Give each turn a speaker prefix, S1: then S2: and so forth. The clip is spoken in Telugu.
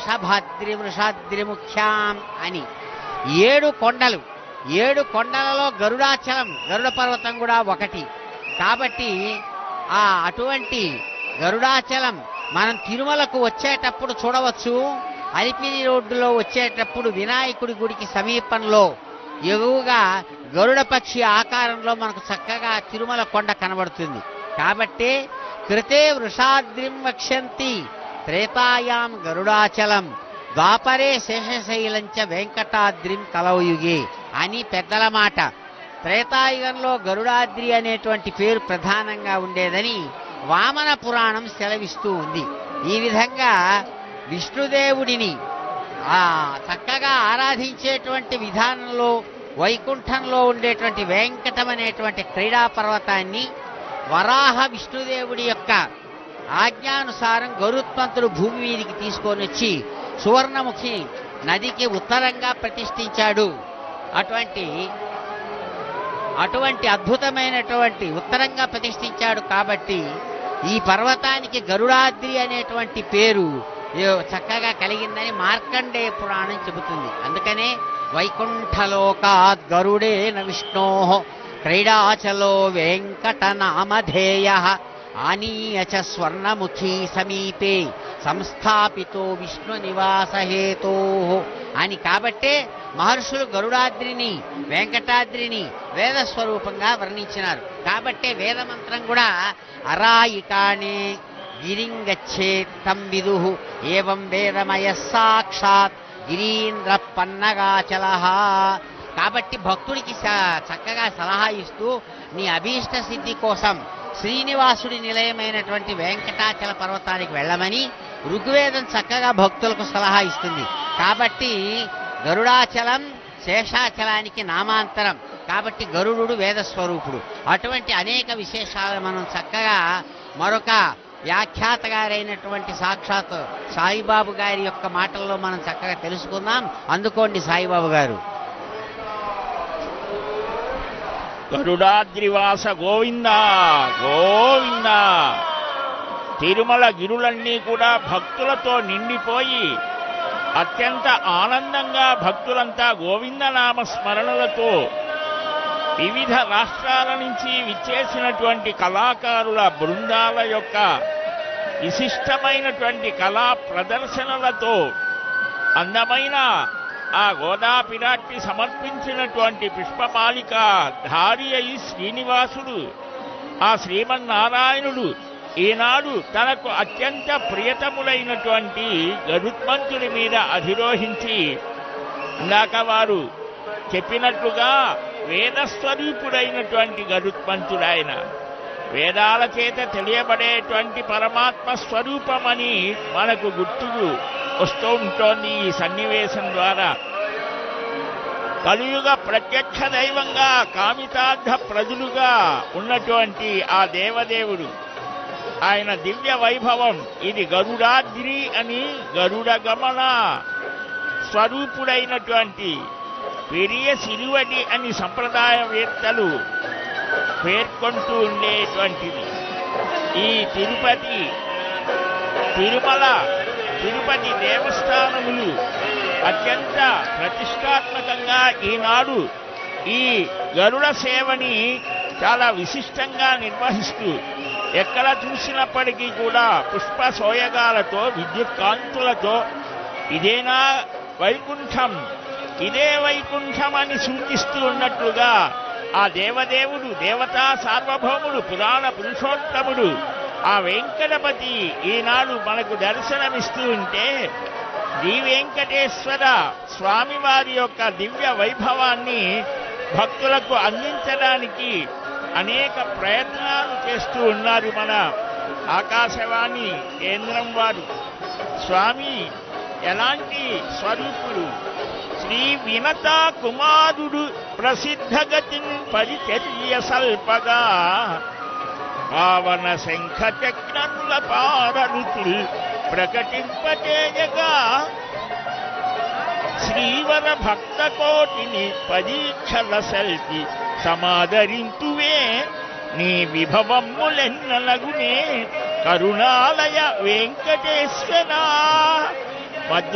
S1: వృషభాద్రి వృషాద్రి ముఖ్యాం అని ఏడు కొండలు ఏడు కొండలలో గరుడాచలం గరుడ పర్వతం కూడా ఒకటి కాబట్టి ఆ అటువంటి గరుడాచలం మనం తిరుమలకు వచ్చేటప్పుడు చూడవచ్చు అలిపిరి రోడ్డులో వచ్చేటప్పుడు వినాయకుడి గుడికి సమీపంలో ఎగువగా గరుడ పక్షి ఆకారంలో మనకు చక్కగా తిరుమల కొండ కనబడుతుంది కాబట్టి కృతే వృషాద్రిం వక్ష్యంతి త్రేతాయాం గరుడాచలం ద్వాపరే శేషశైలంచ వెంకటాద్రిం కలవయుగే అని పెద్దల మాట త్రేతాయుగంలో గరుడాద్రి అనేటువంటి పేరు ప్రధానంగా ఉండేదని వామన పురాణం సెలవిస్తూ ఉంది ఈ విధంగా విష్ణుదేవుడిని ఆ చక్కగా ఆరాధించేటువంటి విధానంలో వైకుంఠంలో ఉండేటువంటి వెంకటం అనేటువంటి క్రీడా పర్వతాన్ని వరాహ విష్ణుదేవుడి యొక్క ఆజ్ఞానుసారం గరుత్మంతుడు భూమి మీదికి తీసుకొని వచ్చి సువర్ణముఖి నదికి ఉత్తరంగా ప్రతిష్ఠించాడు అటువంటి అటువంటి అద్భుతమైనటువంటి ఉత్తరంగా ప్రతిష్ఠించాడు కాబట్టి ఈ పర్వతానికి గరుడాద్రి అనేటువంటి పేరు ఏ- చక్కగా కలిగిందని మార్కండేయ పురాణం చెబుతుంది అందుకనే వైకుంఠలోకాద్ గరుడేన విష్ణో క్రీడాచలో వెంకటనామధేయ ఆనీయ చ స్వర్ణముఖీ సమీపే సంస్థాపితో విష్ణు నివాస హేతో అని కాబట్టే మహర్షులు గరుడాద్రిని వెంకటాద్రిని వేద స్వరూపంగా వర్ణించినారు కాబట్టే వేద మంత్రం కూడా అరాయికానే గిరింగచ్చేత్ తం విదు ఏవం వేదమయ సాక్షాత్ గిరీంద్ర పన్నగాచల కాబట్టి భక్తుడికి స- చక్కగా సలహా ఇస్తూ నీ అభీష్ట సిద్ధి కోసం శ్రీనివాసుడి నిలయమైనటువంటి వెంకటాచల పర్వతానికి వెళ్ళమని ఋగ్వేదం చక్కగా భక్తులకు సలహా ఇస్తుంది కాబట్టి గరుడాచలం శేషాచలానికి నామాంతరం కాబట్టి గరుడు వేద స్వరూపుడు అటువంటి అనేక విశేషాలు మనం చక్కగా మరొక వ్యాఖ్యాత గారైనటువంటి సాక్షాత్ సాయిబాబు గారి యొక్క మాటల్లో మనం చక్కగా తెలుసుకుందాం అందుకోండి సాయిబాబు గారు
S2: గరుడాద్రివాస గోవింద గోవింద తిరుమల గిరులన్నీ కూడా భక్తులతో నిండిపోయి అత్యంత ఆనందంగా భక్తులంతా గోవిందనామ స్మరణలతో వివిధ రాష్ట్రాల నుంచి విచ్చేసినటువంటి కళాకారుల బృందాల యొక్క విశిష్టమైనటువంటి కళా ప్రదర్శనలతో అందమైన ఆ గోదాపిరాట్టి సమర్పించినటువంటి పుష్పమాలిక ధారి అయి శ్రీనివాసుడు ఆ శ్రీమన్నారాయణుడు ఈనాడు తనకు అత్యంత ప్రియతములైనటువంటి గరుత్మంతుడి మీద అధిరోహించి ఇందాక వారు చెప్పినట్లుగా వేదస్వరూపుడైనటువంటి గరుత్మంతుడాయన వేదాల చేత తెలియబడేటువంటి పరమాత్మ స్వరూపమని మనకు గుర్తుకు వస్తూ ఉంటోంది ఈ సన్నివేశం ద్వారా కలియుగ ప్రత్యక్ష దైవంగా కామితార్థ ప్రజలుగా ఉన్నటువంటి ఆ దేవదేవుడు ఆయన దివ్య వైభవం ఇది గరుడాద్రి అని గరుడ గమన స్వరూపుడైనటువంటి పెరియ సిరువడి అని సంప్రదాయవేత్తలు పేర్కొంటూ ఉండేటువంటిది ఈ తిరుపతి తిరుమల తిరుపతి దేవస్థానములు అత్యంత ప్రతిష్టాత్మకంగా ఈనాడు ఈ గరుడ సేవని చాలా విశిష్టంగా నిర్వహిస్తూ ఎక్కడ చూసినప్పటికీ కూడా పుష్ప సోయగాలతో విద్యుత్ కాంతులతో ఇదేనా వైకుంఠం ఇదే వైకుంఠం అని సూచిస్తూ ఉన్నట్లుగా ఆ దేవదేవుడు దేవతా సార్వభౌముడు పురాణ పురుషోత్తముడు ఆ వెంకటపతి ఈనాడు మనకు దర్శనమిస్తూ ఉంటే శ్రీ వెంకటేశ్వర స్వామివారి యొక్క దివ్య వైభవాన్ని భక్తులకు అందించడానికి అనేక ప్రయత్నాలు చేస్తూ ఉన్నారు మన ఆకాశవాణి కేంద్రం వారు స్వామి ఎలాంటి స్వరూపుడు శ్రీ వినత కుమారుడు ప్రసిద్ధగతిన్ పరిచర్య సల్పగా పావన శంఖ చక్రముల పారరుతుల్ ప్రకటింపచేయగా శ్రీవర భక్త కోటిని పరీక్షల సెల్పి సమాదరింతువే నీ విభవమ్ములెన్నలగునే కరుణాలయ వెంకటేశ్వరా మధ్య